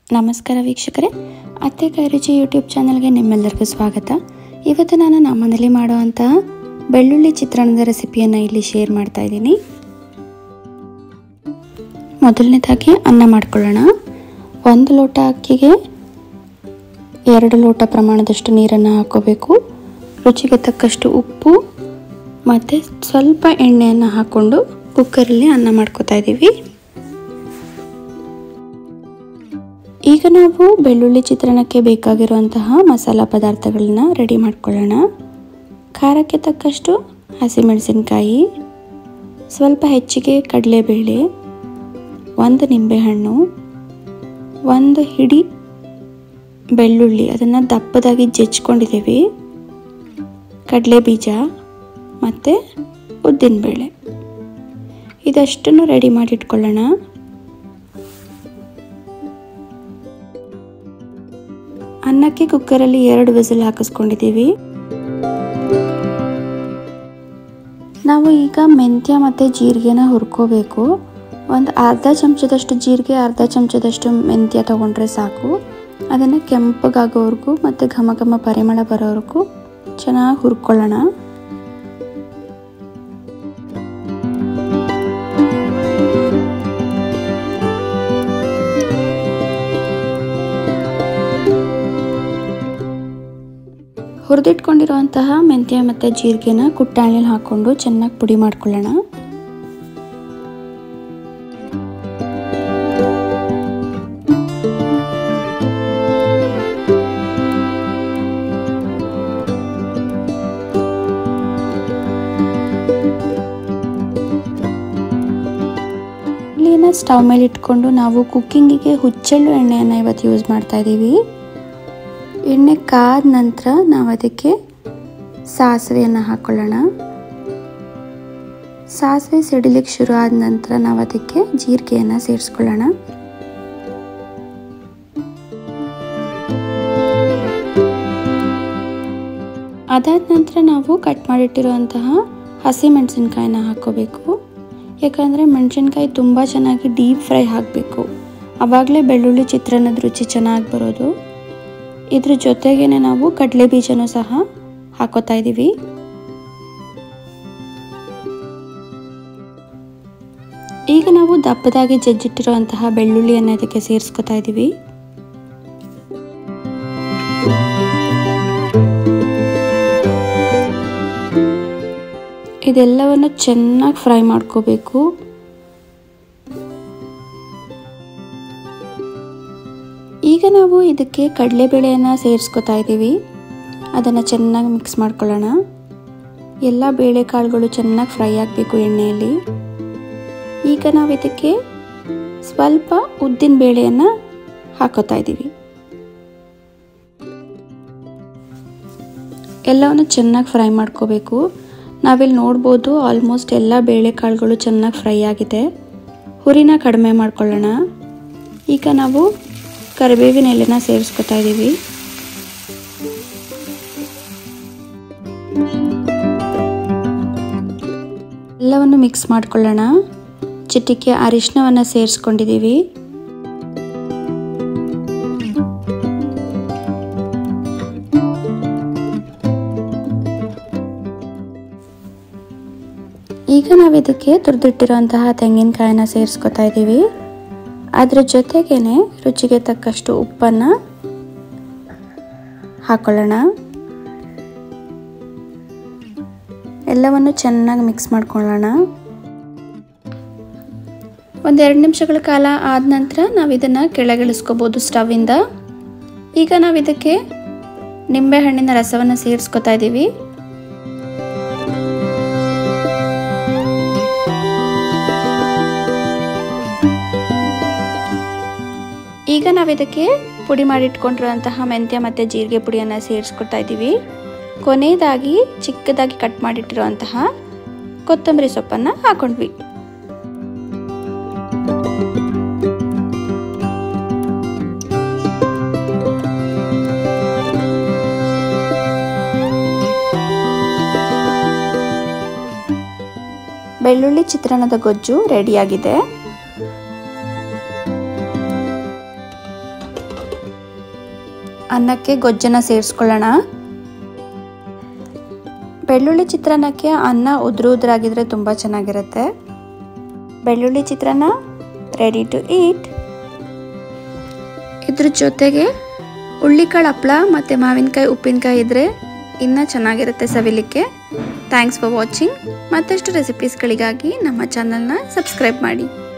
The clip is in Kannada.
ನಮಸ್ಕಾರ ವೀಕ್ಷಕರೇ ಅತ್ತೆ ಕೈ ರುಚಿ ಯೂಟ್ಯೂಬ್ ಚಾನಲ್ಗೆ ನಿಮ್ಮೆಲ್ಲರಿಗೂ ಸ್ವಾಗತ ಇವತ್ತು ನಾನು ನಮ್ಮನೇಲಿ ಮಾಡುವಂತಹ ಬೆಳ್ಳುಳ್ಳಿ ಚಿತ್ರಾನ್ನದ ರೆಸಿಪಿಯನ್ನು ಇಲ್ಲಿ ಶೇರ್ ಮಾಡ್ತಾ ಇದ್ದೀನಿ ಮೊದಲನೇದಾಗಿ ಅನ್ನ ಮಾಡ್ಕೊಳ್ಳೋಣ ಒಂದು ಲೋಟ ಅಕ್ಕಿಗೆ ಎರಡು ಲೋಟ ಪ್ರಮಾಣದಷ್ಟು ನೀರನ್ನು ಹಾಕೋಬೇಕು ರುಚಿಗೆ ತಕ್ಕಷ್ಟು ಉಪ್ಪು ಮತ್ತು ಸ್ವಲ್ಪ ಎಣ್ಣೆಯನ್ನು ಹಾಕ್ಕೊಂಡು ಕುಕ್ಕರಲ್ಲಿ ಅನ್ನ ಮಾಡ್ಕೋತಾ ಇದ್ದೀವಿ ಈಗ ನಾವು ಬೆಳ್ಳುಳ್ಳಿ ಚಿತ್ರಾನ್ನಕ್ಕೆ ಬೇಕಾಗಿರುವಂತಹ ಮಸಾಲ ಪದಾರ್ಥಗಳನ್ನ ರೆಡಿ ಮಾಡ್ಕೊಳ್ಳೋಣ ಖಾರಕ್ಕೆ ತಕ್ಕಷ್ಟು ಹಸಿಮೆಣಸಿನ್ಕಾಯಿ ಸ್ವಲ್ಪ ಹೆಚ್ಚಿಗೆ ಕಡಲೆಬೇಳೆ ಒಂದು ನಿಂಬೆಹಣ್ಣು ಒಂದು ಹಿಡಿ ಬೆಳ್ಳುಳ್ಳಿ ಅದನ್ನು ದಪ್ಪದಾಗಿ ಜಜ್ಕೊಂಡಿದ್ದೀವಿ ಕಡಲೆ ಬೀಜ ಮತ್ತು ಉದ್ದಿನಬೇಳೆ ಇದಷ್ಟನ್ನು ರೆಡಿ ಮಾಡಿಟ್ಕೊಳ್ಳೋಣ ಅನ್ನಕ್ಕೆ ಕುಕ್ಕರಲ್ಲಿ ಎರಡು ವಿಸಿಲ್ ಹಾಕಿಸ್ಕೊಂಡಿದ್ದೀವಿ ನಾವು ಈಗ ಮೆಂತ್ಯ ಮತ್ತು ಜೀರಿಗೆನ ಹುರ್ಕೋಬೇಕು ಒಂದು ಅರ್ಧ ಚಮಚದಷ್ಟು ಜೀರಿಗೆ ಅರ್ಧ ಚಮಚದಷ್ಟು ಮೆಂತ್ಯ ತೊಗೊಂಡ್ರೆ ಸಾಕು ಅದನ್ನು ಕೆಂಪಗಾಗೋವರೆಗೂ ಮತ್ತು ಘಮ ಘಮ ಪರಿಮಳ ಬರೋವರೆಗೂ ಚೆನ್ನಾಗಿ ಹುರ್ಕೊಳ್ಳೋಣ ಹುರಿದಿಟ್ಕೊಂಡಿರುವಂತಹ ಮೆಂತ್ಯ ಮತ್ತು ಜೀರಿಗೆನ ಕುಟ್ಟಾಣಿಲಿ ಹಾಕ್ಕೊಂಡು ಚೆನ್ನಾಗಿ ಪುಡಿ ಮಾಡ್ಕೊಳ್ಳೋಣ ಇಲ್ಲಿನ ಸ್ಟವ್ ಮೇಲೆ ಇಟ್ಕೊಂಡು ನಾವು ಕುಕ್ಕಿಂಗಿಗೆ ಹುಚ್ಚೆಳ್ಳು ಎಣ್ಣೆಯನ್ನು ಇವತ್ತು ಯೂಸ್ ಮಾಡ್ತಾ ಇದ್ದೀವಿ ಎಣ್ಣೆ ಕಾದ ನಂತರ ನಾವು ಅದಕ್ಕೆ ಸಾಸಿವೆಯನ್ನು ಹಾಕೊಳ್ಳೋಣ ಸಾಸಿವೆ ಸಿಡಿಲಿಕ್ಕೆ ಶುರು ಆದ ನಂತರ ನಾವು ಅದಕ್ಕೆ ಜೀರಿಗೆಯನ್ನು ಸೇರಿಸ್ಕೊಳ್ಳೋಣ ಅದಾದ ನಂತರ ನಾವು ಕಟ್ ಮಾಡಿಟ್ಟಿರುವಂತಹ ಹಸಿ ಮೆಣಸಿನ್ಕಾಯಿನ ಹಾಕೋಬೇಕು ಯಾಕಂದರೆ ಮೆಣಸಿನ್ಕಾಯಿ ತುಂಬ ಚೆನ್ನಾಗಿ ಡೀಪ್ ಫ್ರೈ ಆಗಬೇಕು ಆವಾಗಲೇ ಬೆಳ್ಳುಳ್ಳಿ ಚಿತ್ರಾನ್ನದ ರುಚಿ ಚೆನ್ನಾಗಿ ಬರೋದು ಇದ್ರ ಜೊತೆಗೇನೆ ನಾವು ಕಡಲೆ ಬೀಜನೂ ಸಹ ಹಾಕೋತಾ ಇದ್ದೀವಿ ಈಗ ನಾವು ದಪ್ಪದಾಗಿ ಜಜ್ಜಿಟ್ಟಿರುವಂತಹ ಬೆಳ್ಳುಳ್ಳಿಯನ್ನು ಇದಕ್ಕೆ ಸೇರಿಸ್ಕೊತಾ ಇದ್ದೀವಿ ಇದೆಲ್ಲವನ್ನು ಚೆನ್ನಾಗಿ ಫ್ರೈ ಮಾಡ್ಕೋಬೇಕು ಈಗ ನಾವು ಇದಕ್ಕೆ ಕಡಲೆಬೇಳೆಯನ್ನು ಸೇರಿಸ್ಕೊತಾ ಇದ್ದೀವಿ ಅದನ್ನು ಚೆನ್ನಾಗಿ ಮಿಕ್ಸ್ ಮಾಡ್ಕೊಳ್ಳೋಣ ಎಲ್ಲ ಬೇಳೆಕಾಳುಗಳು ಚೆನ್ನಾಗಿ ಫ್ರೈ ಆಗಬೇಕು ಎಣ್ಣೆಯಲ್ಲಿ ಈಗ ನಾವು ಇದಕ್ಕೆ ಸ್ವಲ್ಪ ಉದ್ದಿನ ಬೇಳೆಯನ್ನು ಹಾಕೋತಾ ಇದ್ದೀವಿ ಎಲ್ಲವನ್ನು ಚೆನ್ನಾಗಿ ಫ್ರೈ ಮಾಡ್ಕೋಬೇಕು ನಾವಿಲ್ಲಿ ನೋಡ್ಬೋದು ಆಲ್ಮೋಸ್ಟ್ ಎಲ್ಲ ಬೇಳೆಕಾಳುಗಳು ಚೆನ್ನಾಗಿ ಫ್ರೈ ಆಗಿದೆ ಹುರಿನ ಕಡಿಮೆ ಮಾಡ್ಕೊಳ್ಳೋಣ ಈಗ ನಾವು ಕರಿಬೇವಿನ ಎಲೆನ ಸೇರಿಸ್ಕೊತಾ ಇದ್ದೀವಿ ಎಲ್ಲವನ್ನು ಮಿಕ್ಸ್ ಮಾಡ್ಕೊಳ್ಳೋಣ ಚಿಟಿಕೆ ಅರಿಶಿನವನ್ನು ಸೇರಿಸ್ಕೊಂಡಿದ್ದೀವಿ ಈಗ ನಾವು ಇದಕ್ಕೆ ತುರಿದಿಟ್ಟಿರುವಂತಹ ತೆಂಗಿನಕಾಯಿನ ಸೇರಿಸ್ಕೊತಾ ಇದ್ದೀವಿ ಅದ್ರ ಜೊತೆಗೇನೆ ರುಚಿಗೆ ತಕ್ಕಷ್ಟು ಉಪ್ಪನ್ನು ಹಾಕೊಳ್ಳೋಣ ಎಲ್ಲವನ್ನು ಚೆನ್ನಾಗಿ ಮಿಕ್ಸ್ ಮಾಡ್ಕೊಳ್ಳೋಣ ಒಂದೆರಡು ನಿಮಿಷಗಳ ಕಾಲ ಆದ ನಂತರ ನಾವು ಇದನ್ನು ಕೆಳಗಿಳಿಸ್ಕೋಬೋದು ಸ್ಟವಿಂದ ಈಗ ನಾವು ಇದಕ್ಕೆ ನಿಂಬೆಹಣ್ಣಿನ ರಸವನ್ನು ಸೇರಿಸ್ಕೊತಾ ಇದ್ದೀವಿ ಈಗ ನಾವು ಇದಕ್ಕೆ ಪುಡಿ ಮಾಡಿಟ್ಕೊಂಡಿರುವಂತಹ ಮೆಂತ್ಯ ಮತ್ತು ಜೀರಿಗೆ ಪುಡಿಯನ್ನು ಸೇರಿಸ್ಕೊಡ್ತಾ ಇದ್ದೀವಿ ಕೊನೆಯದಾಗಿ ಚಿಕ್ಕದಾಗಿ ಕಟ್ ಮಾಡಿಟ್ಟಿರುವಂತಹ ಕೊತ್ತಂಬರಿ ಸೊಪ್ಪನ್ನು ಹಾಕೊಂಡ್ವಿ ಬೆಳ್ಳುಳ್ಳಿ ಚಿತ್ರಾನ್ನದ ಗೊಜ್ಜು ರೆಡಿಯಾಗಿದೆ ಅನ್ನಕ್ಕೆ ಗೊಜ್ಜನ್ನು ಸೇರಿಸ್ಕೊಳ್ಳೋಣ ಬೆಳ್ಳುಳ್ಳಿ ಚಿತ್ರಾನ್ನಕ್ಕೆ ಅನ್ನ ಉದುರು ಉದುರಾಗಿದ್ರೆ ತುಂಬ ಚೆನ್ನಾಗಿರುತ್ತೆ ಬೆಳ್ಳುಳ್ಳಿ ಚಿತ್ರಾನ್ನ ರೆಡಿ ಟು ಈಟ್ ಇದ್ರ ಜೊತೆಗೆ ಹುಳ್ಳಿಕಾಳು ಹಪ್ಪಳ ಮತ್ತು ಮಾವಿನಕಾಯಿ ಉಪ್ಪಿನಕಾಯಿ ಇದ್ದರೆ ಇನ್ನೂ ಚೆನ್ನಾಗಿರುತ್ತೆ ಸವಿಲಿಕ್ಕೆ ಥ್ಯಾಂಕ್ಸ್ ಫಾರ್ ವಾಚಿಂಗ್ ಮತ್ತಷ್ಟು ರೆಸಿಪೀಸ್ಗಳಿಗಾಗಿ ನಮ್ಮ ಚಾನಲ್ನ ಸಬ್ಸ್ಕ್ರೈಬ್ ಮಾಡಿ